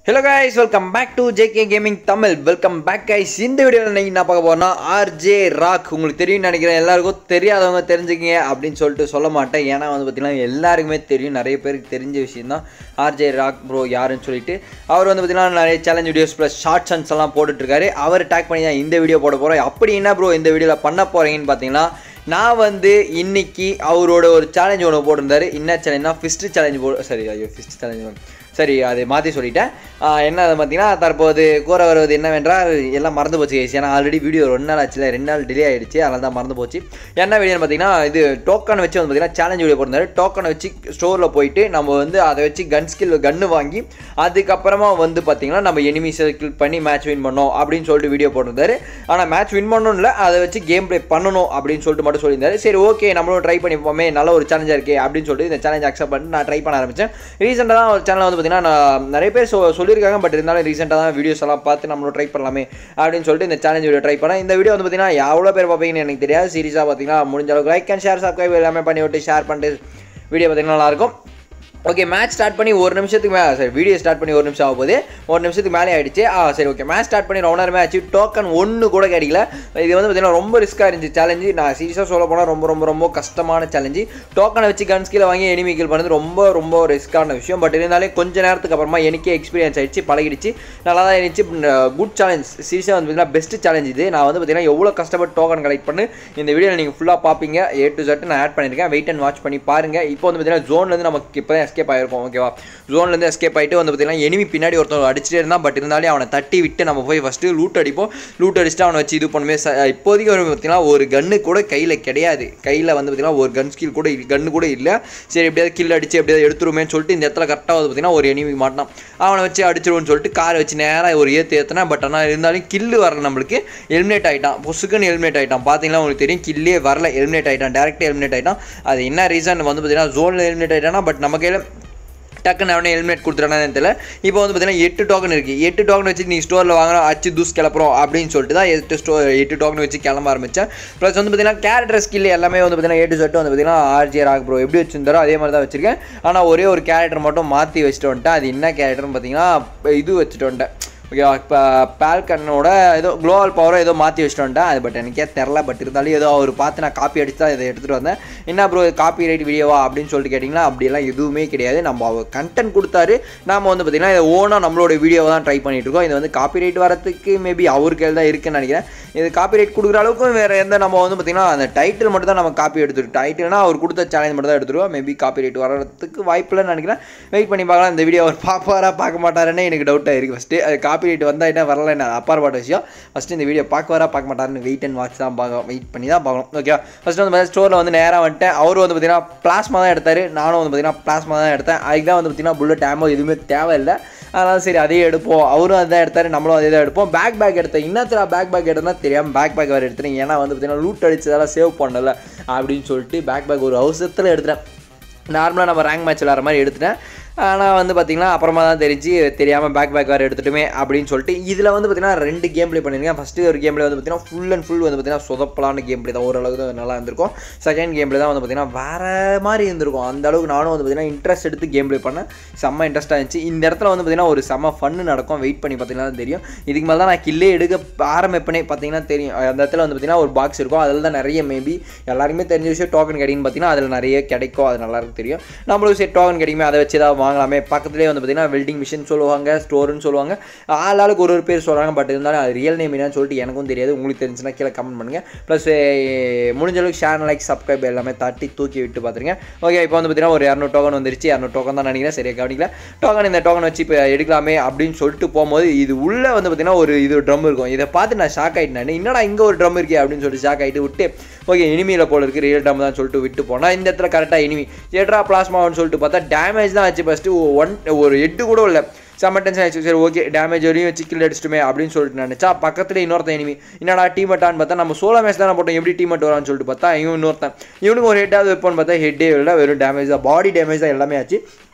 Hello guys welcome back to JK gaming Tamil welcome back guys இந்த வீடியோவில் நீங்கள் என்ன பார்க்க போறோம்னா ஆர்ஜே ராக் உங்களுக்கு தெரியும் நினைக்கிறேன் எல்லாருக்கும் தெரியாதவங்க தெரிஞ்சுக்கிங்க அப்படின்னு சொல்லிட்டு சொல்ல மாட்டேன் ஏன்னா வந்து பார்த்தீங்கன்னா எல்லாருக்குமே தெரியும் நிறைய பேருக்கு தெரிஞ்ச விஷயம் தான் ஆர்ஜே ராக் ப்ரோ யாருன்னு சொல்லிட்டு அவர் வந்து பார்த்தீங்கன்னா நிறைய challenge videos plus shorts எல்லாம் போட்டுட்ருக்காரு அவர் டேக் பண்ணி தான் இந்த வீடியோ போட போகிறோம் அப்படி என்ன ப்ரோ இந்த வீடியோவில் பண்ண போகிறீங்கன்னு பார்த்தீங்கன்னா நான் வந்து இன்னைக்கு அவரோட ஒரு சேலஞ்ச் ஒன்று போட்டிருந்தாரு என்ன சேலஞ்ச்னா ஃபிஸ்ட் சேலஞ்ச் போ சரி ஐயோ ஃபிஸ்ட் சேலஞ்ச் சரி அதை மாற்றி சொல்லிட்டேன் ஆஹ் என்ன அது பார்த்தீங்கன்னா தற்போது கூற வருவது என்னவென்றால் எல்லாம் மறந்து போச்சு guys. ஏன்னா ஆல்ரெடி வீடியோ ரெண்டு நாள் ஆச்சுல ரெண்டு நாள் டிலே ஆயிடுச்சு அதனால தான் மறந்து போச்சு என்ன வீடியோன்னு பார்த்தீங்கன்னா இது டோக்கன் வச்சு வந்து பார்த்தீங்கன்னா சேலஞ்ச் வீடியோ போட்டிருந்தாரு டோக்கனை வச்சு ஸ்டோரில் போயிட்டு நம்ம வந்து அதை வச்சு கன் ஸ்கில் கன்று வாங்கி அதுக்கப்புறமா வந்து பார்த்தீங்கன்னா நம்ம எனிமி சர்க்கிள் பண்ணி மேட்ச் வின் பண்ணோம் அப்படின்னு சொல்லிட்டு வீடியோ போட்டிருந்தாரு ஆனால் மேட்ச் வின் பண்ணணும் இல்லை அதை வச்சு கேம் ப்ளே பண்ணணும் அப்படின்னு சொல்லிட்டு மட்டும் சொல்லியிருந்தாரு சரி ஓகே நம்மளும் ட்ரை பண்ணிப்போமே நல்ல ஒரு சேலஞ்சாக இருக்கே அப்படின்னு சொல்லிட்டு இந்த சேலஞ்ச் அக்செப்ட் பண்ணிட்டு நான் ட்ரை பண்ண ஆரம்பித்தேன் ரீசெண்டாக தான் ஒரு சேனல் வந்து பார்த்தீங்கன்னா நான் நிறைய பேர் சொ சொல்லியிருக்காங்க பட் இருந்தாலும் ரீசெண்டாக தான் வீடியோஸ் எல்லாம் பார்த்து நம்மளும் ட்ரை பண்ணலாமே அப்படின்னு சொல்லிட்டு இந்த சேலஞ்ச் வீடியோ ட்ரை பண்ணேன் இந்த வீடியோ வந்து பார்த்தீங்கன்னா எவ்வளோ பேர் பார்ப்பீங்கன்னு எனக்கு தெரியாது சீரியஸாக பார்த்தீங்கன்னா முடிஞ்ச அளவுக்கு லைக் அண்ட் ஷேர் சப்ஸ்கிரைப் எல்லாமே பண்ணி விட்டு ஷேர் பண்ணிட்டு வீடியோ பார்த்தீங்கன்னா நல்லாயிருக்கும் ஓகே மேட்ச் ஸ்டார்ட் பண்ணி ஒரு நிமிஷத்துக்கு மேலே சரி வீடியோ ஸ்டார்ட் பண்ணி ஒரு நிமிஷம் ஆக போகுது ஒரு நிமிஷத்துக்கு மேலே ஆயிடுச்சு ஆ சரி ஓகே மேட்ச் ஸ்டார்ட் பண்ணி ரொம்ப நேரமே ஆச்சு டோக்கன் ஒன்று கூட கிடைக்கல இது வந்து பார்த்தீங்கன்னா ரொம்ப ரிஸ்க்காக இருந்துச்சு சேலஞ்சு நான் சீரியஸாக சொல்ல போனால் ரொம்ப ரொம்ப ரொம்ப கஷ்டமான சேலஞ்சு டோக்கனை வச்சு கன் ஸ்கில் வாங்கி எனிமி கில் பண்ணது ரொம்ப ரொம்ப ரிஸ்க்கான விஷயம் பட் இருந்தாலே கொஞ்ச நேரத்துக்கு அப்புறமா எனக்கே எக்ஸ்பீரியன்ஸ் ஆயிடுச்சு பழகிடுச்சு நல்லா தான் இருந்துச்சு குட் சேலஞ்ச் சீரியஸாக வந்து பார்த்தீங்கன்னா பெஸ்ட் சேலஞ்ச் இது நான் வந்து பார்த்தீங்கன்னா எவ்வளோ கஷ்டப்பட்டு டோக்கன் கலெக்ட் பண்ணி இந்த வீடியோவில் நீங்கள் ஃபுல்லாக பார்ப்பீங்க ஏ டு செட் நான் ஆட் பண்ணியிருக்கேன் வெயிட் அண்ட் வாட்ச் பண்ணி பாருங்கள் இப்போ வந்து பார்த்தீங்கன்னா ஜோன்லேருந்து நமக்கு இப்போ தான் எஸ்கேப் ஆகிருக்கும் ஓகேவா ஜோன்லேருந்து எஸ்கேப் ஆகிட்டு வந்து பார்த்தீங்கன்னா எனிமி பின்னாடி ஒருத்தர் அடிச்சிட்டே இருந்தான் பட் இருந்தாலே அவனை தட்டி விட்டு நம்ம போய் ஃபஸ்ட்டு லூட் அடிப்போம் லூட் அடிச்சுட்டு அவனை வச்சு இது பண்ணுமே ச- இப்போதைக்கு ஒரு பார்த்தீங்கன்னா ஒரு கன்று கூட கையில் கிடையாது கையில் வந்து பார்த்தீங்கன்னா ஒரு கன் ஸ்கில் கூட கன்று கூட இல்லை சரி எப்படியாவது கில் அடிச்சு எப்படியாவது எடுத்துருமேன்னு சொல்லிட்டு இந்த இடத்துல கரெக்டாக வந்து பார்த்தீங்கன்னா ஒரு எனிமி மாட்டான் அவனை வச்சு அடிச்சிருவோன்னு சொல்லிட்டு காரை வச்சு நேராக ஒரு ஏற்று ஏற்றினேன் பட் ஆனால் இருந்தாலும் கில்லு வரல நம்மளுக்கு எலிமினேட் ஆகிட்டான் பொசுக்குன்னு எலிமினேட் ஆகிட்டான் பார்த்தீங்கன்னா உங்களுக்கு தெரியும் கில்லே வரல எலிமினேட் ஆகிட்டான் டேரக்டாக எலிமினேட் ஆகிட்டான் அது என்ன ரீசன் வந்து பார்த்தீங்கன்னா ஜோனில் எலிமினேட் ஆகிட்டானா பட் நம்ம கையில் டக்குன்னு அவனே ஹெல்மெட் கொடுத்துட்டானு தெரியல இப்போ வந்து பார்த்தீங்கன்னா எட்டு டோக்கன் இருக்குது எட்டு டோக்கன் வச்சு நீ ஸ்டோரில் வாங்குறோம் அச்சு தூஸ் கிளப்புறோம் அப்படின்னு சொல்லிட்டு தான் எட்டு ஸ்டோ எட்டு டோக்கன் வச்சு கிளம்ப ஆரம்பித்தேன் ப்ளஸ் வந்து பார்த்தீங்கன்னா கேரக்டர் ஸ்கில் எல்லாமே வந்து பார்த்தீங்கன்னா ஏ டு செட்டு வந்து பார்த்தீங்கன்னா ஆர்ஜே ராக் ப்ரோ எப்படி வச்சிருந்தாரோ அதே மாதிரி தான் வச்சிருக்கேன் ஆனால் ஒரே ஒரு கேரக்டர் மட்டும் மாற்றி வச்சுட்டு வந்துட்டேன் அது என்ன கேரக்டர்னு பார்த்தீங்கன்னா இது வச்சுட்டு வந்துட்டேன் ஓகேவா இப்போ பால்கனோட ஏதோ குளோபல் பவரோ ஏதோ மாற்றி வச்சுட்டு வந்துட்டேன் அது பட் எனக்கே தெரில பட் இருந்தாலும் ஏதோ அவர் பார்த்து நான் காப்பி அடிச்சு தான் இதை எடுத்துகிட்டு வந்தேன் என்ன ப்ரோ காப்பி ரைட் வீடியோவா அப்படின்னு சொல்லிட்டு கேட்டிங்கன்னா அப்படியெல்லாம் எதுவுமே கிடையாது நம்ம அவர் கண்டென்ட் கொடுத்தாரு நாம வந்து பார்த்திங்கன்னா இதை ஓனாக நம்மளோட வீடியோவை தான் ட்ரை பண்ணிட்டு இருக்கோம் இது வந்து காப்பி ரைட் வரத்துக்கு மேபி அவர் கையில் தான் இருக்குன்னு நினைக்கிறேன் இது காப்பி ரைட் கொடுக்குற அளவுக்கு வேறு எந்த நம்ம வந்து பார்த்திங்கன்னா அந்த டைட்டில் மட்டும் தான் நம்ம காப்பி எடுத்துருக்கோம் டைட்டில்னா அவர் கொடுத்த சேலஞ்ச் மட்டும் தான் எடுத்துருவோம் மேபி காப்பி ரைட் வரதுக்கு வாய்ப்பு இல்லைன்னு நினைக்கிறேன் வெயிட் பண்ணி பார்க்கலாம் இந்த வீடியோ அவர் பார்ப்பாரா பார்க்க மாட்டாருன்னு எனக்கு டவுட்டாக இருக்குது ஃபஸ்ட்டு அது காப்பி ரைட் வந்தால் என்ன வரல என்ன அப்பாற்பட்ட விஷயம் ஃபஸ்ட்டு இந்த வீடியோ பார்க்க வரா பார்க்க மாட்டாருன்னு வெயிட் அண்ட் வாட்ச் தான் பார்க்க வெயிட் பண்ணி தான் பார்க்கணும் ஓகே ஃபஸ்ட்டு வந்து ஸ்டோரில் வந்து நேராக வந்துட்டேன் அவர் வந்து பார்த்தீங்கன்னா பிளாஸ்மா தான் எடுத்தார் நானும் வந்து பார்த்தீங்கன்னா பிளாஸ்மா தான் எடுத்தேன் அதுக்கு தான் வந்து பார்த்தீங்கன்னா புல்லட் ஆமோ எதுவுமே தேவையில்லை அதனால் சரி அதையே எடுப்போம் அவரும் அதான் எடுத்தார் நம்மளும் அதே தான் எடுப்போம் பேக் பேக் எடுத்தேன் இன்னத்துல பேக் பேக் எடுத்தா தெரியாமல் பேக் பேக் வேறு எடுத்துறேன் ஏன்னா வந்து பார்த்தீங்கன்னா லூட் அடிச்சதெல்லாம் சேவ் பண்ணல அப்படின்னு சொல்லிட்டு பேக் பேக் ஒரு அவசரத்தில் எடுத்துட்டேன் நார்மலாக நம்ம ரேங்க் மேட்ச் விளாட்ற மாதிரி எடுத்துட்டேன் ஆனால் வந்து பார்த்திங்கன்னா அப்புறமா தான் தெரிஞ்சு தெரியாமல் பேக் பேக் வேறு எடுத்துட்டுமே அப்படின்னு சொல்லிட்டு இதில் வந்து பார்த்திங்கன்னா ரெண்டு கேம் ப்ளே பண்ணியிருக்கேன் ஃபஸ்ட்டு ஒரு கேம் ப்ளே வந்து பார்த்திங்கன்னா ஃபுல் அண்ட் ஃபுல் வந்து பார்த்திங்கன்னா சொதப்பலான கேம் ப்ளே தான் ஓரளவுக்கு தான் நல்லா இருந்திருக்கும் செகண்ட் கேம் ப்ளே தான் வந்து பார்த்திங்கன்னா வேறு மாதிரி இருந்திருக்கும் அந்த அளவுக்கு நானும் வந்து பார்த்திங்கன்னா இன்ட்ரெஸ்ட் எடுத்து கேம் ப்ளே பண்ணேன் செம்ம இன்ட்ரெஸ்ட்டாக இருந்துச்சு இந்த இடத்துல வந்து பார்த்திங்கன்னா ஒரு செம்ம ஃபன்னு நடக்கும் வெயிட் பண்ணி பார்த்தீங்கன்னா தான் தெரியும் இதுக்கு மேலே தான் நான் கில்லே எடுக்க ஆரம்பிப்பேனே பார்த்தீங்கன்னா தெரியும் அந்த இடத்துல வந்து பார்த்திங்கன்னா ஒரு பாக்ஸ் இருக்கும் அதில் தான் நிறைய மேபி எல்லாருக்குமே தெரிஞ்ச விஷயம் டோக்கன் கிடைக்குன்னு பார்த்தீங்கன்னா அதில் நிறைய கிடைக்கும் அது எல்லாருக்கும் தெரியும் நம்மளுக்கு சரி டோக்கன் கிடைக்குமே அதை வச்சு ஏதாவது வாங்கலாமே பக்கத்துலேயே வந்து பார்த்தீங்கன்னா வெல்டிங் மிஷின் சொல்லுவாங்க ஸ்டோர்னு சொல்லுவாங்க ஆள் ஆளுக்கு ஒரு ஒரு பேர் சொல்கிறாங்க பட் இருந்தாலும் அது ரியல் நேம் என்னன்னு சொல்லிட்டு எனக்கும் தெரியாது உங்களுக்கு தெரிஞ்சுன்னா கீழே கமெண்ட் பண்ணுங்கள் ப்ளஸ் முடிஞ்ச அளவுக்கு ஷேர் லைக் சப்ஸ்கிரைப் எல்லாமே தட்டி தூக்கி விட்டு பார்த்துருங்க ஓகே இப்போ வந்து பார்த்தீங்கன்னா ஒரு இரநூறு டோக்கன் வந்துருச்சு இரநூறு டோக்கன் தான் நினைக்கிறேன் சரியா கவனிக்கல டோக்கன் இந்த டோக்கன் வச்சு இப்போ எடுக்கலாமே அப்படின்னு சொல்லிட்டு போகும்போது இது உள்ளே வந்து பார்த்தீங்கன்னா ஒரு இது ட்ரம் இருக்கும் இதை பார்த்து நான் ஷாக் ஆகிட்டேன் என்னடா இங்கே ஒரு ட்ரம் இருக்கே அப்படின்னு சொல்லிட்டு ஷாக் ஆகிட்டு விட்டு ஓகே இனிமியில் போல இருக்குது ரியல் ட்ரம் தான் சொல்லிட்டு விட்டு போனால் இந்த இடத்துல கரெக்டாக இனிமி ஏட்ரா பிளாஸ்மான்னு சொல்லிட்டு பார்த்தா டேமேஜ் தான் ஆச்சு ஃபஸ்ட்டு ஒன் ஒரு எட்டு கூட இல்லை செம்ம டென்ஷன் ஆயிடுச்சு சரி ஓகே டேமேஜ் வரையும் வச்சு கில் அடிச்சிட்டுமே அப்படின்னு சொல்லிட்டு நினச்சா பக்கத்துல இன்னொருத்தன் இனிமி என்னடா டீம் அட்டான்னு பார்த்தா நம்ம சோலோ மேட்ச் தானே போட்டோம் எப்படி டீம் வரான்னு சொல்லிட்டு பார்த்தா இவன் இன்னொருத்தன் இவனுக்கு ஒரு ஹெட்டாவது வைப்போன்னு பார்த்தா ஹெட்டே இல்லை வெறும் டேமேஜ் தான் பாடி டேமேஜ் தான் எல்லாமே ஆச்சு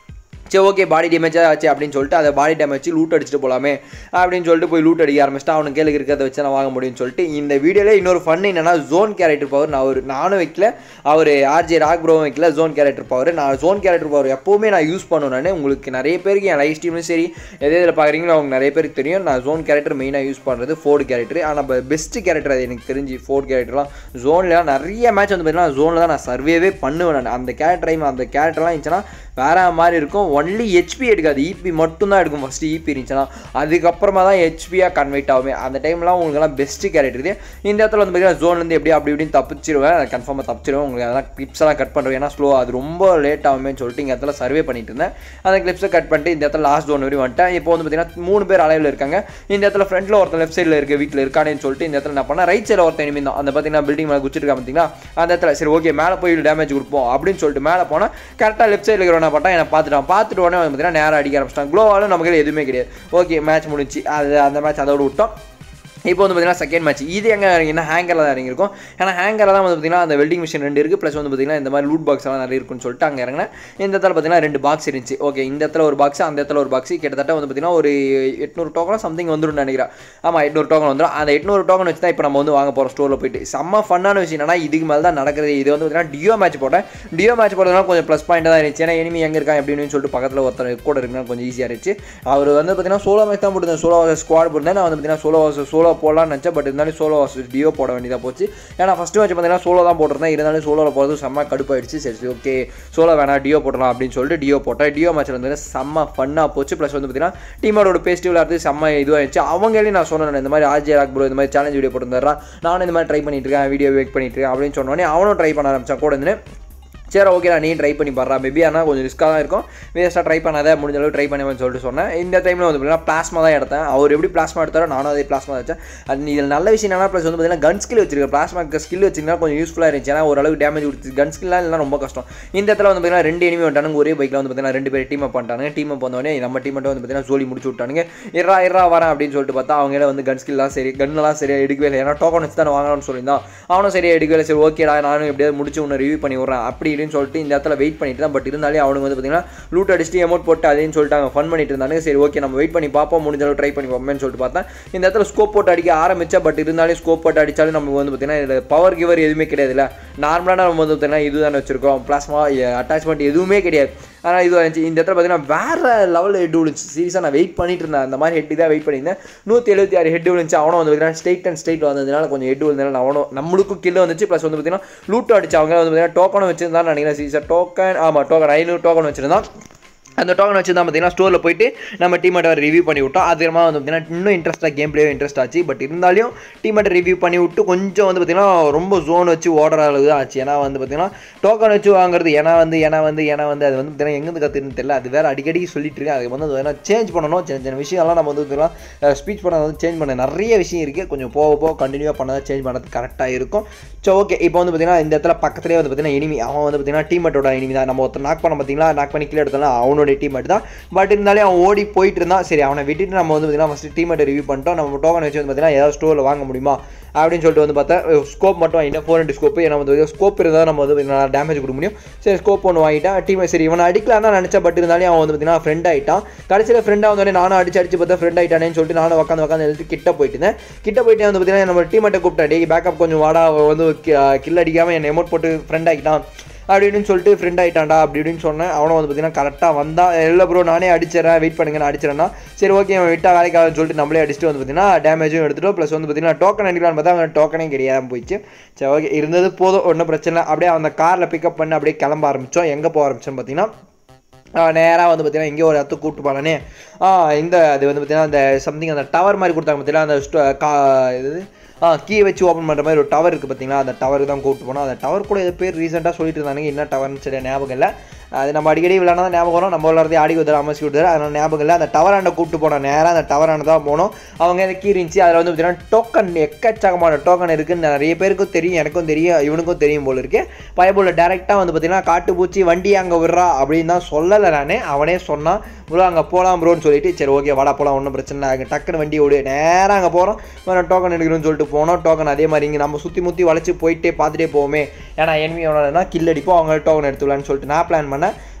சரி ஓகே பாடி டேமேஜாக ஆச்சு அப்படின்னு சொல்லிட்டு அதை பாடி டேமேஜ் லூட் அடிச்சுட்டு போகலாமே அப்படின்னு சொல்லிட்டு போய் லூட் அடிக்க ஆரம்பிச்சிட்டா அவனுக்கு கேளுக்கு இருக்கிறத வச்சு நான் வாங்க முடியும்னு சொல்லிட்டு இந்த வீடியோவில் இன்னொரு ஃபன் என்னன்னா ஜோன் கேரக்டர் பவர் நான் ஒரு நானும் வைக்கல அவர் ஆர்ஜே ராக் ப்ரோவும் வைக்கல ஜோன் கேரக்டர் பவர் நான் ஜோன் கேரக்டர் பவர் எப்போவுமே நான் யூஸ் பண்ணுவேன் உங்களுக்கு நிறைய பேருக்கு என் லைஃப் ஸ்ட்ரீம்லையும் சரி எது இதில் பார்க்குறீங்களோ அவங்க நிறைய பேருக்கு தெரியும் நான் ஜோன் கேரக்டர் மெயினாக யூஸ் பண்ணுறது ஃபோர்டு கேரக்டர் ஆனால் பெஸ்ட் கேரக்டர் அது எனக்கு தெரிஞ்சு ஃபோர்ட் கேரக்டர்லாம் ஜோனில் நிறைய மேட்ச் வந்து பார்த்தீங்கன்னா ஜோனில் தான் நான் சர்வேவே பண்ணுவேன் நான் அந்த கேரக்டர் அந்த கேரக்டர்லாம் இருந்துச்சுன்னா வேற மாதிரி இருக்கும் ஒன்லி ஹெச்பி எடுக்காது இபி மட்டும்தான் எடுக்கும் ஃபஸ்ட்டு இபி இருந்துச்சுன்னா அதுக்கப்புறமா தான் ஹெச்பியாக கன்வெர்ட் ஆகுமே அந்த டைம்லாம் உங்களுக்குலாம் பெஸ்ட்டு கேரக்டர் இது இந்த இடத்துல வந்து பார்த்தீங்கன்னா ஜோன்லேருந்து எப்படி அப்படி இப்படின்னு தப்பிச்சிருவேன் கன்ஃபார்மாக தப்பிச்சிருவேன் உங்களுக்கு அதெல்லாம் கிளிப்ஸ் எல்லாம் கட் பண்ணுறேன் ஏன்னா ஸ்லோ அது ரொம்ப லேட் ஆகுமேன்னு சொல்லிட்டு இந்த இடத்துல சர்வே பண்ணிட்டு இருந்தேன் அந்த கிளிப்ஸை கட் பண்ணிட்டு இந்த இடத்துல லாஸ்ட் ஜோன் வரையும் வந்துட்டேன் இப்போ வந்து பார்த்தீங்கன்னா மூணு பேர் அலைவில் இருக்காங்க இந்த இடத்துல ஃப்ரண்ட்டில் ஒருத்தன் லெஃப்ட் சைடில் இருக்க வீட்டில் இருக்கானேன்னு சொல்லிட்டு இந்த இடத்துல என்ன பண்ணேன் ரைட் சைடில் ஒருத்தன் இனிமே தான் அந்த பார்த்தீங்கன்னா பில்டிங் மேலே குச்சிருக்கா பார்த்தீங்கன்னா அந்த இடத்துல சரி ஓகே மேலே போய் டேமேஜ் கொடுப்போம் அப்படின்னு சொல்லிட்டு மேலே போனால் கரெக்டாக லெஃப்ட் சைடில் இருக்கிறவன பார்த்தா என்னை பார்த்துட்டான் பார்த்துட்டு உடனே வந்து பார்த்தீங்கன்னா நேராக அடிக்க ஆரம்பிச்சிட்டான் க்ளோவாலும் நமக்கு எதுவுமே கிடையாது ஓகே மேட்ச் முடிஞ்சு அது அந்த மேட்ச் அதோட விட்டோம் இப்போ வந்து பார்த்தீங்கன்னா செகண்ட் மேட்ச் இது எங்கே இறங்கினா ஹேங்கரில் தான் இறங்கியிருக்கும் ஏன்னா ஹேங்கரில் தான் வந்து பார்த்தீங்கன்னா அந்த வெல்டிங் மிஷின் ரெண்டு இருக்குது ப்ளஸ் வந்து பார்த்தீங்கன்னா இந்த மாதிரி லூட் பாக்ஸ் எல்லாம் நிறைய இருக்குன்னு சொல்லிட்டு அங்கே இறங்கினேன் இந்த இடத்துல பார்த்தீங்கன்னா ரெண்டு பாக்ஸ் இருந்துச்சு ஓகே இந்த இடத்துல ஒரு பாக்ஸ் அந்த இடத்துல ஒரு பாக்ஸ் கிட்டத்தட்ட வந்து பார்த்தீங்கன்னா ஒரு எட்நூறு டோக்கன் சம்திங் வந்துடும் நினைக்கிறேன் ஆமாம் எட்நூறு டோக்கன் வந்துடும் அந்த எட்நூறு டோக்கன் வச்சு தான் இப்போ நம்ம வந்து வாங்க போகிறோம் ஸ்டோரில் போயிட்டு செம்ம ஃபன்னான விஷயம் என்னன்னா இதுக்கு மேலே தான் நடக்குது இது வந்து பார்த்தீங்கன்னா டியோ மேட்ச் போட்டேன் டியோ மேட்ச் போட்டதுனால கொஞ்சம் ப்ளஸ் பாயிண்ட் தான் இருந்துச்சு ஏன்னா எனிமி எங்கே இருக்கான் அப்படின்னு சொல்லிட்டு பக்கத்தில் ஒருத்தர் கூட இருக்குன்னா கொஞ்சம் ஈஸியாக இருந்துச்சு அவர் வந்து பார்த்தீங்கன்னா சோலோ மேட்ச் தான் போட்டுருந்தேன் சோலோ ஸ்குவாட் போட்டிருந்தேன் நான் வந்து பார்த்தீங்கன்னா சோலோ சோலோ போடலாம்னு நினச்சேன் பட் இருந்தாலும் சோலோ வாசஸ் டியோ போட வேண்டியதாக போச்சு ஏன்னா ஃபஸ்ட்டு மேட்ச் பார்த்தீங்கன்னா சோலோ தான் போட்டிருந்தேன் இருந்தாலும் சோலோவில் போகிறது செம்ம கடுப்பாயிடுச்சு சரி சரி ஓகே சோலோ வேணாம் டியோ போடலாம் அப்படின்னு சொல்லிட்டு டியோ போட்டேன் டியோ மேட்ச்சில் வந்து செம்ம ஃபன்னாக போச்சு ப்ளஸ் வந்து பார்த்தீங்கன்னா டீமோட பேஸ்டிவ் விளாடுறது செம்ம இதுவாகிடுச்சு அவங்களே நான் சொன்னேன் இந்த மாதிரி ஆர்ஜே ராக் ப்ரோ இந்த மாதிரி சேலஞ்ச் வீடியோ போட்டுருந்தாரா நானும் இந்த மாதிரி ட்ரை பண்ணிட்டு இருக்கேன் வீடியோ வெயிட் பண்ணிட்டு இருக்கேன் அப்படின்னு சொன்னோடனே அவனும் ட்ரை பண்ண ஆரம்பிச்சான் கூட இருந்து சரி ஓகே நான் நீ ட்ரை பண்ணி பாடுறா மேபி ஆனால் கொஞ்சம் ரிஸ்க்காக தான் இருக்கும் வேஸ்ட்டாக ட்ரை பண்ணாத முடிஞ்ச அளவு ட்ரை பண்ணுவேன்னு சொல்லிட்டு சொன்னேன் இந்த டைமில் வந்து பார்த்தீங்கன்னா பிளாஸ்மா தான் எடுத்தேன் அவர் எப்படி பிளாஸ்மா எடுத்தாரோ நானும் அதே பிளாஸ்மா வச்சேன் அது இதில் நல்ல விஷயம் என்ன ப்ளஸ் வந்து பார்த்தீங்கன்னா கன் ஸ்கில் வச்சிருக்கேன் பிளாஸ்மா ஸ்கில் வச்சிருந்தா கொஞ்சம் யூஸ்ஃபுல்லாக இருந்துச்சு ஏன்னா ஓரளவுக்கு டேமேஜ் கொடுத்து கன் ஸ்கில்லாம் இல்லை ரொம்ப கஷ்டம் இந்த இடத்துல வந்து பார்த்தீங்கன்னா ரெண்டு எனிமி வந்துட்டானுங்க ஒரே பைக்கில் வந்து பார்த்தீங்கன்னா ரெண்டு பேர் டீம் அப் பண்ணிட்டாங்க டீம் அப் வந்தோடனே நம்ம டீம் மட்டும் வந்து பார்த்தீங்கன்னா ஜோலி முடிச்சு விட்டானுங்க இரா இரா வரேன் அப்படின்னு சொல்லிட்டு பார்த்தா அவங்களே வந்து கன் ஸ்கில்லாம் சரி கன்னெல்லாம் சரியாக எடுக்கவே இல்லை ஏன்னா டோக்கன் வச்சு தான் வாங்கணும்னு சொல்லியிருந்தான் அவனும் சரியாக எடுக்கவே இல்லை சரி ஓகேடா நானும் எப்படியாவது முடிச்சு ஒன்று ரிவ்யூ பண்ணி விட்றேன் அப்படி இப்படின்னு சொல்லிட்டு இந்த இடத்துல வெயிட் பண்ணிட்டு தான் பட் இருந்தாலே அவனுக்கு வந்து பார்த்தீங்கன்னா லூட் அடிச்சுட்டு அமௌண்ட் போட்டு அதையும் சொல்லிட்டு அவங்க ஃபன் பண்ணிட்டு இருந்தாங்க சரி ஓகே நம்ம வெயிட் பண்ணி பார்ப்போம் முடிஞ்ச அளவு ட்ரை பண்ணி பார்ப்போம்னு சொல்லிட்டு பார்த்தேன் இந்த இடத்துல ஸ்கோப் போட்டு அடிக்க ஆரம்பிச்சா பட் இருந்தாலும் ஸ்கோப் போட்டு அடிச்சாலும் நமக்கு வந்து பார்த்தீங்கன்னா இதில் பவர் கிவர் எதுவுமே கிடையாதுல்ல நார்மலான நம்ம வந்து பார்த்தீங்கன்னா இதுதானே வச்சிருக்கோம் பிளாஸ்மா அட்டாச்மெண்ட் எதுவுமே கிடையாது ஆனால் இது இருந்துச்சு இந்த இடத்துல பார்த்தீங்கன்னா வேறு லெவலில் ஹெட் விழுந்துச்சு சீரியஸாக நான் வெயிட் பண்ணிட்டு இருந்தேன் அந்த மாதிரி ஹெட் தான் வெயிட் பண்ணியிருந்தேன் நூற்றி எழுபத்தி ஆறு ஹெட் விழுந்துச்சு அவனும் வந்து பார்த்தீங்கன்னா ஸ்ட்ரெயிட் அண்ட் ஸ்ட்ரெயிட் வந்ததுனால கொஞ்சம் ஹெட் விழுந்ததுனால அவனும் நம்மளுக்கும் கில்லு வந்துச்சு ப்ளஸ் வந்து பார்த்தீங்கன்னா லூட் அடிச்சு அவங்க வந்து பார்த்தீங்கன்னா டோக்கனும் வச்சிருந்தான்னு நினைக்கிறேன் சீரியஸாக டோக்கன் ஆமாம் டோக்கன் ஐநூறு டோக்கன் வச்சிருந்தான் அந்த டோக்கன் வச்சு தான் பார்த்தீங்கன்னா ஸ்டோரில் போயிட்டு நம்ம டீமேட்டை ரிவ்யூ பண்ணி விட்டோம் அதுக்கப்புறமா வந்து பார்த்தீங்கன்னா இன்னும் இன்ட்ரெஸ்ட்டாக கேம் பிளேயும் இன்ட்ரெஸ்ட் ஆச்சு பட் இருந்தாலும் டீமேட்டை ரிவ்யூ பண்ணி விட்டு கொஞ்சம் வந்து பார்த்தீங்கன்னா ரொம்ப ஜோன் வச்சு ஓடுற அளவு தான் ஆச்சு ஏன்னா வந்து பார்த்தீங்கன்னா டோக்கன் வச்சு வாங்குறது ஏன்னா வந்து ஏன்னா வந்து ஏன்னா வந்து அது வந்து பார்த்தீங்கன்னா எங்கேருந்து கற்றுன்னு தெரியல அது வேறு அடிக்கடி சொல்லிட்டு இருக்கேன் அது வந்து அது சேஞ்ச் பண்ணணும் சின்ன சின்ன விஷயம்லாம் நம்ம வந்து பார்த்தீங்கன்னா ஸ்பீச் பண்ண வந்து சேஞ்ச் பண்ண நிறைய விஷயம் இருக்குது கொஞ்சம் போக போக கண்டினியூவாக பண்ணதை சேஞ்ச் பண்ணது கரெக்டாக இருக்கும் ஸோ ஓகே இப்போ வந்து பார்த்தீங்கன்னா இந்த இடத்துல பக்கத்துலேயே வந்து பார்த்தீங்கன்னா இனிமி அவன் வந்து பார்த்தீங்கன்னா டீமேட்டோட இனிமி தான் நம்ம ஒருத்தர் நாக் பண்ண பார்த்தீங்களா நாக் பண்ணி கீழே எடுத்தோம்னா அவனோட டீமேட் தான் பட் இருந்தாலே அவன் ஓடி போயிட்டு இருந்தான் சரி அவனை விட்டுட்டு நம்ம வந்து பார்த்தீங்கன்னா ஃபஸ்ட்டு டீமேட்டை ரிவ்யூ பண்ணிட்டோம் நம்ம டோக்கன் வச்சு வந்து பார்த்தீங்கன்னா ஏதாவது ஸ்டோரில் வாங்க முடியுமா அப்படின்னு சொல்லிட்டு வந்து பார்த்தா ஸ்கோப் மட்டும் வாங்கிட்டேன் ஃபோர் ஹண்ட்ரட் ஸ்கோப்பு ஏன்னா வந்து ஸ்கோப் இருந்தால் நம்ம வந்து நல்லா டேமேஜ் கொடுக்க முடியும் சரி ஸ்கோப் ஒன்று வாங்கிட்டேன் டீம் சரி இவனை அடிக்கலாம்னு நினச்சா பட் இருந்தாலும் அவன் வந்து பார்த்தீங்கன்னா ஃப்ரெண்ட் ஆகிட்டான் கடைசியில் ஃப்ரெண்டாக வந்தோடனே நானும் அடிச்சு அடிச்சு பார்த்தா ஃப்ரெண்ட் ஆகிட்டானேன்னு சொல்லிட்டு நானும் உட்காந்து உட்காந்து எழுத்து கிட்ட போயிட்டு இருந்தேன் கிட்ட போயிட்டு வந்து பார்த்தீங்கன்னா நம்ம டீமேட்டை கூப்பிட்டேன் டே பேக்கப் கொஞ்சம் வாடா அவன் வந்து கில் அடிக்காமல் என்னை எமௌண்ட் போட்டு ஃப்ரெண்ட் ஆகிட்டான் அப்படின்னு சொல்லிட்டு ஃப்ரெண்ட் ஆகிட்டான்டா அப்படி இப்படின்னு சொன்னேன் அவனும் வந்து பார்த்தீங்கன்னா கரெக்டாக வந்தான் இல்லை ப்ரோ நானே அடிச்சிடறேன் வெயிட் பண்ணுங்க நான் அடிச்சிடறேன்னா சரி ஓகே அவன் விட்டா வேலைக்காகன்னு சொல்லிட்டு நம்மளே அடிச்சுட்டு வந்து பார்த்தீங்கன்னா டேமேஜும் எடுத்துட்டோம் ப்ளஸ் வந்து பார்த்தீங்கன்னா டோக்கன் அடிக்கலான்னு பார்த்தா அவன் டோக்கனே கிடையாம போயிடுச்சு சரி ஓகே இருந்தது போதும் ஒன்றும் பிரச்சனை இல்லை அப்படியே அந்த காரில் பிக்கப் பண்ணி அப்படியே கிளம்ப ஆரம்பித்தோம் எங்கே போக ஆரம்பிச்சோம் பார்த்தீங்கன்னா நேராக வந்து பார்த்தீங்கன்னா எங்கேயோ ஒரு இடத்துக்கு கூப்பிட்டு போனானே இந்த அது வந்து பார்த்தீங்கன்னா அந்த சம்திங் அந்த டவர் மாதிரி கொடுத்தாங்க பார்த்தீங்கன்னா அந்த ஸ்டோ கா இது ஆ கீ வச்சு ஓப்பன் பண்ணுற மாதிரி ஒரு டவர் இருக்குது பார்த்தீங்களா அந்த டவருக்கு தான் கூப்பிட்டு போனோம் அந்த டவர் கூட ஏதோ பேர் ரீசெண்டாக சொல்லிட்டு இருந்தாங்க என்ன டவர்னு சரியா ஞாபகம் இல்லை அது நம்ம அடிக்கடி விளையாட தான் ஞாபகம் வரும் நம்ம விளாட்றதே ஆடி கொடுத்தாரு அமர்ச்சி கொடுத்தாரு அதனால் ஞாபகம் இல்லை அந்த டவராண்ட கூப்பிட்டு போனோம் நேராக அந்த டவராண்ட தான் போனோம் அவங்க இந்த கீ இருந்துச்சு அதில் வந்து பார்த்தீங்கன்னா டோக்கன் எக்கச்சக்கமான டோக்கன் இருக்குன்னு நிறைய பேருக்கும் தெரியும் எனக்கும் தெரியும் இவனுக்கும் தெரியும் போல இருக்கு பயபோல் டேரெக்டாக வந்து பார்த்தீங்கன்னா காட்டுப்பூச்சி வண்டி அங்கே விடுறா அப்படின்னு தான் சொல்லலை நான் அவனே சொன்னான் ப்ரோ அங்கே போகலாம் ப்ரோன்னு சொல்லிட்டு சரி ஓகே வாடா போகலாம் ஒன்றும் பிரச்சனை இல்லை அங்கே டக்குன்னு வண்டி ஓடு நேராக அங்கே போகிறோம் வேறு டோக்கன் எடுக்கணும்னு சொல்லிட்டு போனோம் டோக்கன் அதே மாதிரி இங்கே நம்ம சுற்றி முற்றி வளைச்சி போயிட்டே பார்த்துட்டே போவோமே ஏன்னா என்வி எவ்வளோனா கில் அடிப்போம் அவங்க டோக்கன் எடுத்துக்கலான்னு சொல்லிட்டு நான் பிளான் பண்ணேன்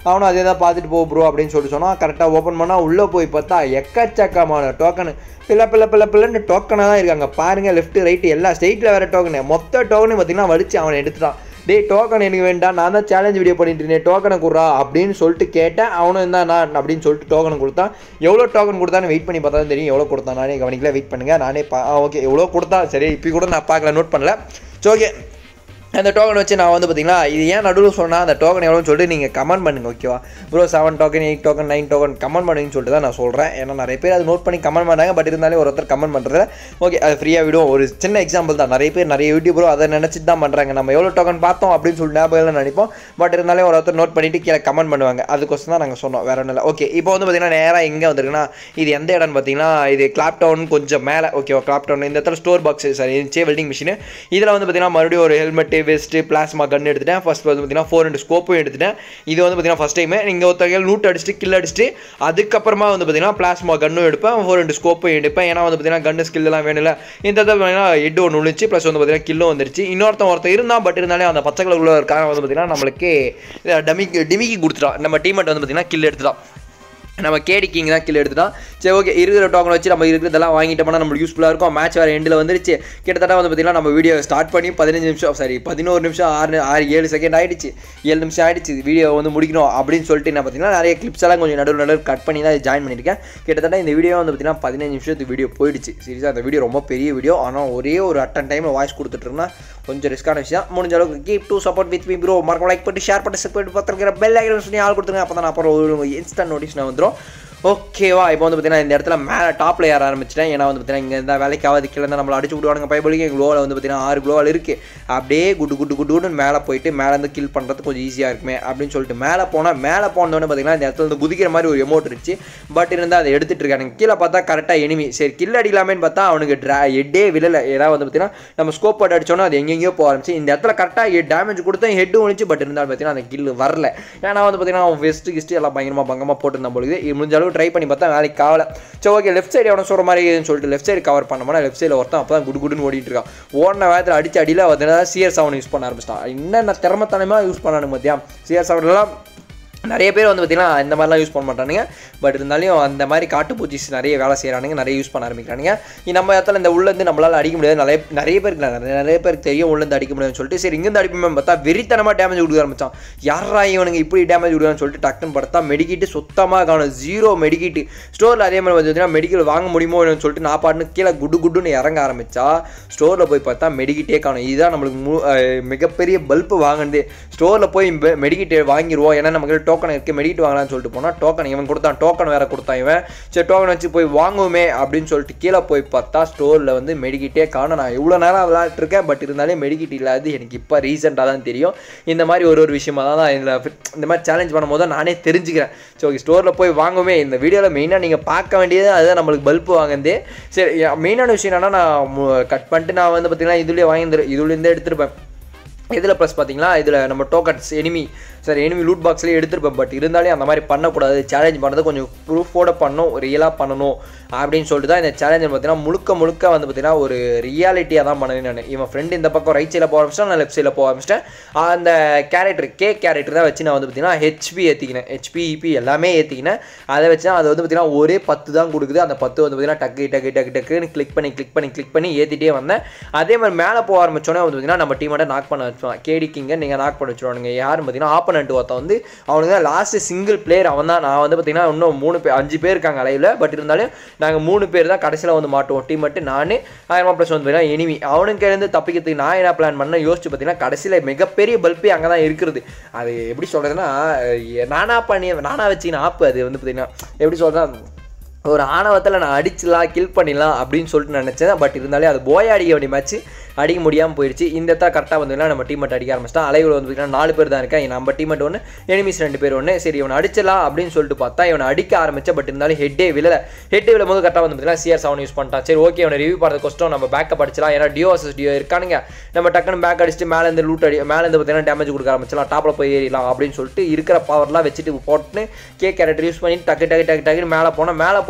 அவனும் அதே தான் பார்த்துட்டு போ ப்ரோ அப்படின்னு சொல்லிட்டு சொன்னான் கரெக்டாக ஓப்பன் பண்ணால் உள்ளே போய் பார்த்தா எக்கச்சக்கமான டோக்கனு பிள்ள பிள்ள பிள்ள பிள்ளைன்னு டோக்கனாக தான் இருக்காங்க பாருங்கள் லெஃப்ட் ரைட்டு எல்லா ஸ்டேட்டில் வேறு டோக்கனு மொத்த டோக்கனு பார்த்தீங்கன்னா வலிச்சு அவனை எடுத்துட்டான் டேய் டோக்கன் எனக்கு வேண்டாம் நான் தான் சேலஞ்ச் வீடியோ பண்ணிட்டு இருந்தேன் டோக்கனை கொடுறா அப்படின்னு சொல்லிட்டு கேட்டேன் அவனும் இருந்தா நான் அப்படின்னு சொல்லிட்டு டோக்கன் கொடுத்தான் எவ்வளோ டோக்கன் கொடுத்தான்னு வெயிட் பண்ணி பார்த்தா தான் தெரியும் எவ்வளோ கொடுத்தான் நானே கவனிக்கல வெயிட் பண்ணுங்க நானே பா ஓகே எவ்வளோ கொடுத்தா சரி இப்போ கூட நான் பார்க்கல நோட் பண்ணல ஸோ ஓகே அந்த டோக்கன் வச்சு நான் வந்து பார்த்தீங்களா இது ஏன் நடுவில் சொன்னால் அந்த டோக்கன் எவ்வளோன்னு சொல்லிட்டு நீங்கள் கமெண்ட் பண்ணுங்க ஓகேவா bro seven token eight token nine token comment பண்ணுங்கன்னு சொல்லிட்டு தான் நான் சொல்கிறேன் ஏன்னா நிறைய பேர் அது நோட் பண்ணி கமெண்ட் பண்ணாங்க பட் இருந்தாலும் ஒருத்தர் கமெண்ட் பண்ணுறது ஓகே அது ஃப்ரீயாக விடும் ஒரு சின்ன எக்ஸாம்பிள் தான் நிறைய பேர் நிறைய யூடியூபரோ அதை நினச்சிட்டு தான் பண்ணுறாங்க நம்ம எவ்வளோ டோக்கன் பார்த்தோம் அப்படின்னு சொல்லிட்டு ஞாபகம் நினைப்போம் பட் இருந்தாலும் ஒருத்தர் நோட் பண்ணிட்டு கீழே கமெண்ட் பண்ணுவாங்க அதுக்கோசம் தான் நாங்கள் சொன்னோம் வேற ஒன்றும் இல்லை ஓகே இப்போ வந்து பார்த்தீங்கன்னா நேராக எங்கே வந்திருக்குன்னா இது எந்த இடம்னு பார்த்தீங்கன்னா இது கிளாப் டவுன் கொஞ்சம் மேலே ஓகேவா கிளாப் டவுன் இந்த இடத்துல ஸ்டோர் பாக்ஸ் சாரி இருந்துச்சு வெல்டிங் மிஷின் இதில் வந்து பார்த்தீங்கன்னா மறுபடியும் ஒரு ஹெல்மெட்டு வெஸ்ட்டு பிளாஸ்மா கன் எடுத்துட்டேன் ஃபர்ஸ்ட் வந்து பார்த்தீங்கன்னா ஃபோர் ரெண்டு ஸ்கோப்பும் எடுத்துட்டேன் இது வந்து பார்த்தீங்கன்னா ஃபஸ்ட் டைம் நீங்கள் ஒருத்தங்க லூட் அடிச்சுட்டு கில் அடிச்சுட்டு அதுக்கப்புறமா வந்து பார்த்தீங்கன்னா பிளாஸ்மா கன்னும் எடுப்பேன் ஃபோர் ரெண்டு ஸ்கோப்பும் எடுப்பேன் ஏன்னா வந்து பார்த்தீங்கன்னா கன்னு ஸ்கில் எல்லாம் வேணும்ல இந்த இடத்துல பார்த்தீங்கன்னா ஹெட் ஒன்று விழுந்துச்சு ப்ளஸ் வந்து பார்த்தீங்கன்னா கில்லும் வந்துருச்சு இன்னொருத்தன் ஒருத்தர் இருந்தால் பட் இருந்தாலே அந்த பச்சை கலர் உள்ள இருக்காங்க வந்து பார்த்தீங்கன்னா நம்மளுக்கு டமிக்கு டிமிக்கி கொடுத்துட்டான் நம்ம டீமெண்ட் வந்து பார்த்தீங்கன்னா கில் எடுத்துட்டான் நம்ம கேடி கிங் தான் கில் எடுத்துட்டோம் சரி ஓகே இருக்கிற டோக்கன் வச்சு நம்ம இருக்கிறதெல்லாம் வாங்கிட்டோம்னா நம்மளுக்கு யூஸ்ஃபுல்லாக இருக்கும் மேட்ச் வேறு எண்டில் வந்துருச்சு கிட்டத்தட்ட வந்து பார்த்தீங்கன்னா நம்ம வீடியோ ஸ்டார்ட் பண்ணி பதினஞ்சு நிமிஷம் சாரி பதினோரு நிமிஷம் ஆறு ஆறு ஏழு செகண்ட் ஆயிடுச்சு ஏழு நிமிஷம் ஆயிடுச்சு வீடியோ வந்து முடிக்கணும் அப்படின்னு சொல்லிட்டு நான் பார்த்தீங்கன்னா நிறைய கிளிப்ஸ் எல்லாம் கொஞ்சம் நடுவில் நடுவில் கட் பண்ணி தான் ஜாயின் பண்ணியிருக்கேன் கிட்டத்தட்ட இந்த வீடியோ வந்து பார்த்தீங்கன்னா பதினஞ்சு நிமிஷத்துக்கு வீடியோ போயிடுச்சு சீரியஸாக அந்த வீடியோ ரொம்ப பெரிய வீடியோ ஆனால் ஒரே ஒரு அட்டன் டைமில் வாய்ஸ் கொடுத்துட்டோம்னா கொஞ்சம் ரிஸ்க்கான விஷயம் முடிஞ்ச அளவுக்கு keep to support with me bro மறக்காம லைக் பண்ணி ஷேர் பண்ணி சப்போர்ட் பார்த்துருக்கிற பெல் ஐக்கன் சொல்லி ஆள் கொடுத்துருங்க அப்போ தான் அப்புறம் ஒரு இன்ஸ்டன்ட் நோட்டிஸ் நான் வந்துடும் ஓகேவா இப்போ வந்து பார்த்தீங்கன்னா இந்த இடத்துல மேலே டாப்பில் ஏற ஆரம்பிச்சிட்டேன் ஏன்னா வந்து பார்த்தீங்கன்னா இங்கே இருந்தால் வேலைக்கு ஆகாது கீழே இருந்தால் நம்மளை அடிச்சு விடுவானுங்க பைபிளுக்கு எங்கள் க்ளோவில் வந்து பார்த்தீங்கன்னா ஆறு க்ளோவால் இருக்குது அப்படியே குட்டு குட்டு குட்டுன்னு மேலே போயிட்டு மேலே இருந்து கில் பண்ணுறது கொஞ்சம் ஈஸியாக இருக்குமே அப்படின்னு சொல்லிட்டு மேலே போனால் மேலே போனோடனே பார்த்தீங்கன்னா இந்த இடத்துல இருந்து குதிக்கிற மாதிரி ஒரு எமௌண்ட் இருந்துச்சு பட் இருந்தால் அதை எடுத்துட்டு இருக்கானுங்க கீழே பார்த்தா கரெக்டாக எனிமி சரி கில் அடிக்கலாமேன்னு பார்த்தா அவனுக்கு ட்ரா ஹெட்டே விழலை ஏதாவது வந்து பார்த்தீங்கன்னா நம்ம ஸ்கோப் போட்டு அடிச்சோன்னா அது எங்கெங்கேயோ போக ஆரம்பிச்சு இந்த இடத்துல கரெக்டாக டேமேஜ் கொடுத்தா ஹெட்டும் ஒழிச்சு பட் இருந்தாலும் பார்த்தீங்கன்னா அந்த கில் வரல ஏன்னா வந்து பார்த்தீங்கன்னா அவன் வெஸ்ட்டு கிஸ்ட்டு எல்லாம் பயங்கரமாக பங்கமாக போட்டுருந்தான் பொழுது இது முடிஞ்ச அளவு ட்ரை பண்ணி பார்த்தா வேலைக்கு காவல சரி ஓகே லெஃப்ட் சைடு எவனை சொல்கிற மாதிரி இருக்குதுன்னு சொல்லிட்டு லெஃப்ட் சைடு கவர் பண்ணோம்னா லெஃப்ட் சைடில் ஒருத்தன் அப்போ தான் குடு குடுன்னு ஓடிட்டு இருக்கான் ஓடின வேகத்தில் அடிச்சு அடியில் வந்து சிஆர் செவன் யூஸ் பண்ண ஆரம்பிச்சிட்டான் என்னென்ன திறமத்தனமாக யூஸ் பண்ணானு மத்தியா சிஆர் செவன்லாம் நிறைய பேர் வந்து பார்த்தீங்கன்னா இந்த மாதிரிலாம் யூஸ் பண்ண மாட்டானுங்க பட் இருந்தாலும் அந்த மாதிரி காட்டுப்பூச்சிஸ் நிறைய வேலை செய்கிறானுங்க நிறைய யூஸ் பண்ண ஆரம்பிக்கிறானுங்க இ- நம்ம இடத்துல இந்த உள்ளேருந்து நம்மளால் அடிக்க முடியாது நிறைய நிறைய பேருக்கு நிறைய நிறைய பேருக்கு தெரியும் உள்ளேருந்து அடிக்க முடியாதுன்னு சொல்லிட்டு சரி இங்கேருந்து அடிப்போமே பார்த்தா வெறித்தனமாக டேமேஜ் கொடுக்க ஆரம்பிச்சான் யாரா இவனுங்க இப்படி டேமேஜ் கொடுக்குறான்னு சொல்லிட்டு டக்குன்னு படுத்தா மெடிக்கிட்டு சுத்தமாக காணும் ஜீரோ மெடிக்கிட்டு ஸ்டோரில் அதே மாதிரி வந்து பார்த்தீங்கன்னா மெடிக்கல் வாங்க முடியுமோ என்னன்னு சொல்லிட்டு நான் பாட்டுன்னு கீழே குடு குடுன்னு இறங்க ஆரம்பிச்சா ஸ்டோரில் போய் பார்த்தா மெடிக்கிட்டே காணும் இதுதான் நம்மளுக்கு மு அஹ் மிகப்பெரிய பல்ப் வாங்கினது ஸ்டோரில் போய் மெடிக்கிட் வாங்கிடுவோம் ஏன்னா நமக்கு டோக்கன் இருக்குது மெடிக்கிட் வாங்கலாம்னு சொல்லிட்டு போனால் டோக்கன் இவன் கொடுத்தான் டோக்கன் வேற கொடுத்தான் இவன் சரி டோக்கன் வச்சு போய் வாங்குவோமே அப்படின்னு சொல்லிட்டு கீழே போய் பார்த்தா ஸ்டோரில் வந்து மெடிக்கிட்டே காணும் நான் இவ்வளோ நேரம் விளையாட்டுருக்கேன் பட் இருந்தாலும் மெடிக்கிட் இல்லாது எனக்கு இப்போ ரீசெண்டாக தான் தெரியும் இந்த மாதிரி ஒரு ஒரு விஷயமா தான் இதில் இந்த மாதிரி சேலஞ்ச் பண்ணும்போது தான் நானே தெரிஞ்சுக்கிறேன் ஸோ ஓகே ஸ்டோரில் போய் வாங்குவோமே இந்த வீடியோவில் மெயினாக நீங்கள் பார்க்க வேண்டியது அதுதான் நம்மளுக்கு பல்ப் வாங்குது சரி மெயினான விஷயம் என்னன்னா நான் கட் பண்ணிட்டு நான் வந்து பார்த்தீங்கன்னா இதுலேயே வாங்கி இதுலேருந்தே எடுத்துருப்பேன் இதில் ப்ளஸ் பார்த்தீங்களா இதில் நம்ம டோக்கன்ஸ் எனிமி சரி எனிமி லூட் பாக்ஸ்லேயே எடுத்திருப்பேன் பட் இருந்தாலே அந்த மாதிரி பண்ணக்கூடாது சேலஞ்ச் பண்ணுறது கொஞ்சம் ப்ரூஃபோட பண்ணணும் ரியலாக பண்ணணும் அப்படின்னு சொல்லிட்டு தான் இந்த சேலஞ்ச் பார்த்தீங்கன்னா முழுக்க முழுக்க வந்து பார்த்தீங்கன்னா ஒரு ரியாலிட்டியாக தான் பண்ணுவேன் நான் இவன் ஃப்ரெண்டு இந்த பக்கம் ரைட் சைடில் போக ஆரம்பிச்சிட்டேன் நான் லெஃப்ட் சைடில் போக ஆரம்பிச்சிட்டேன் அந்த கேரக்டர் கே கேரக்டர் தான் வச்சு நான் வந்து பார்த்தீங்கன்னா ஹெச்பி ஏற்றிக்கினேன் ஹெச்பி இபி எல்லாமே ஏற்றிக்கினேன் அதை வச்சு அது வந்து பார்த்தீங்கன்னா ஒரே பத்து தான் கொடுக்குது அந்த பத்து வந்து பார்த்தீங்கன்னா டக்கு டக்கு டக்கு டக்குன்னு கிளிக் பண்ணி கிளிக் பண்ணி கிளிக் பண்ணி ஏற்றிட்டே வந்தேன் அதே மாதிரி மேலே போக ஆரம்பிச்சோன்னே வந்து பார்த்தீங்கன்னா நம்ம டீமோட நாக் பண்ண வச்சுருவான் கேடி கிங்கை நீங்கள் நாக் பண்ண வச்சுருவானுங்க யாருன்னு பார்த்தீங்கன்னா ஆப்பனண்ட் ஒருத்தன் வந்து அவனுக்கு தான் லாஸ்ட்டு சிங்கிள் பிளேயர் அவன் தான் நான் வந்து பார்த்தீங்கன்னா இன்னும் மூணு பேர் அஞ்சு பேர் இருக்காங்க லைவில் பட் இருந்தாலும் நாங்கள் மூணு பேர் தான் கடைசியில் வந்து மாட்டுவோம் டீம் மட்டும் நான் ஆயிரமா ப்ளஸ் வந்து பார்த்தீங்கன்னா எனிமி அவனுக்கு இருந்து தப்பிக்கிறதுக்கு நான் என்ன பிளான் பண்ண யோசிச்சு பார்த்தீங்கன்னா கடைசியில் மிகப்பெரிய பல்பே அங்கே தான் இருக்கிறது அது எப்படி சொல்கிறதுன்னா நானா பண்ணி நானா வச்சுக்கின ஆப்பு அது வந்து பார்த்தீங்கன்னா எப்படி சொல்கிறேன் ஒரு ஆணவத்தில் நான் அடிச்சிடலாம் கில் பண்ணிடலாம் அப்படின்னு சொல்லிட்டு நினச்சேன் பட் இருந்தாலே அது போய் அடிக்க வேண்டிய மேட்ச் அடிக்க முடியாமல் போயிடுச்சு இந்த இடத்துல கரெக்டாக வந்து நம்ம டீம் மட்டும் அடிக்க ஆரம்பிச்சிட்டான் அலைவில் வந்து பார்த்தீங்கன்னா நாலு பேர் தான் இருக்கேன் நம்ம டீம் மட்டும் ஒன்று எனிமிஸ் ரெண்டு பேர் ஒன்று சரி இவனை அடிச்சிடலாம் அப்படின்னு சொல்லிட்டு பார்த்தா இவனை அடிக்க ஆரம்பிச்ச பட் இருந்தாலும் ஹெட்டே விழல ஹெட்டே விழும் போது கரெக்டாக வந்து பார்த்தீங்கன்னா சிஆர் செவன் யூஸ் பண்ணிட்டான் சரி ஓகே அவனை ரிவ்யூ பண்ணுறது கஷ்டம் நம்ம பேக்கப் அடிச்சலாம் ஏன்னா டியோ வர்சஸ் டியோ இருக்கானுங்க நம்ம டக்குன்னு பேக் அடிச்சுட்டு மேலே இருந்து லூட் அடி மேலே இருந்து பார்த்தீங்கன்னா டேமேஜ் கொடுக்க ஆரம்பிச்சலாம் டாப்பில் போய் ஏறிடலாம் அப்படின்னு சொல்லிட்டு இருக்கிற பவர்லாம் வச்சுட்டு போட்டுன்னு கே கேரக்டர் யூஸ் பண்ணி டக்கு டக்கு டக்கு டக்குன்னு மேலே போனால் மேலே போய்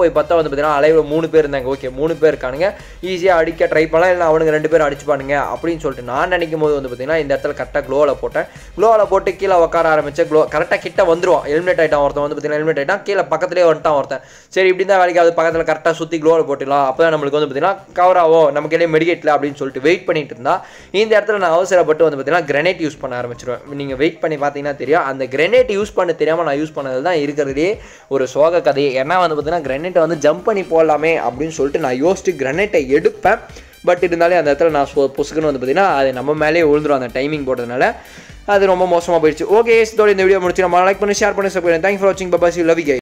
போய் பார்த்தா வந்து பார்த்தீங்கன்னா அலைவில் மூணு பேர் இருந்தாங்க ஓகே மூணு பேர் இருக்கானுங்க ஈஸியாக அடிக்க ட்ரை பண்ணலாம் இல்லை அவனுக்கு ரெண்டு பேர் அடிச்சுப்பானுங்க அப்படின்னு சொல்லிட்டு நான் நினைக்கும் போது வந்து பார்த்தீங்கன்னா இந்த இடத்துல கரெக்டாக க்ளோவில் போட்டேன் க்ளோவில் போட்டு கீழே உட்கார ஆரம்பிச்சேன் க்ளோ கரெக்டாக கிட்ட வந்துருவான் ஹெல்மெட் ஆகிட்டான் ஒருத்தன் வந்து பார்த்தீங்கன்னா ஹெல்மெட் ஆகிட்டான் கீழே பக்கத்துலேயே வந்துட்டான் ஒருத்தன் சரி இப்படி தான் வேலைக்கு ஆகுது பக்கத்தில் கரெக்டாக சுற்றி க்ளோவில் போட்டுடலாம் அப்போ தான் நம்மளுக்கு வந்து பார்த்தீங்கன்னா கவர் ஆகும் நமக்கு எல்லாம் மெடிக்கேட்டில் அப்படின்னு சொல்லிட்டு வெயிட் பண்ணிட்டு இருந்தா இந்த இடத்துல நான் அவசரப்பட்டு வந்து பார்த்தீங்கன்னா கிரனேட் யூஸ் பண்ண ஆரம்பிச்சிருவேன் நீங்கள் வெயிட் பண்ணி பார்த்தீங்கன்னா தெரியும் அந்த கிரனேட் யூஸ் பண்ண தெரியாமல் நான் யூஸ் பண்ணது தான் இருக்கிறதே ஒரு சோக கதை ஏன்னா வந்து பார்த்தீங்கன்னா கிரனேட்டை வந்து ஜம்ப் பண்ணி போடலாமே அப்படின்னு சொல்லிட்டு நான் யோசிச்சு கிரனேட்டை எடுப்பேன் பட் இருந்தாலே அந்த இடத்துல நான் சொ- பொசுக்குன்னு வந்து பார்த்தீங்கன்னா அது நம்ம மேலேயே விழுந்துரும் அந்த டைமிங் போட்டதுனால அது ரொம்ப மோசமாக போயிடுச்சு ஓகே இதோட இந்த வீடியோ முடிச்சு நம்ம லைக் பண்ணி ஷேர் பண்ணி சப்ஸ்கிரைப் தேங்க் ஃபார் வாட்சிங் பபாசி லவ் கை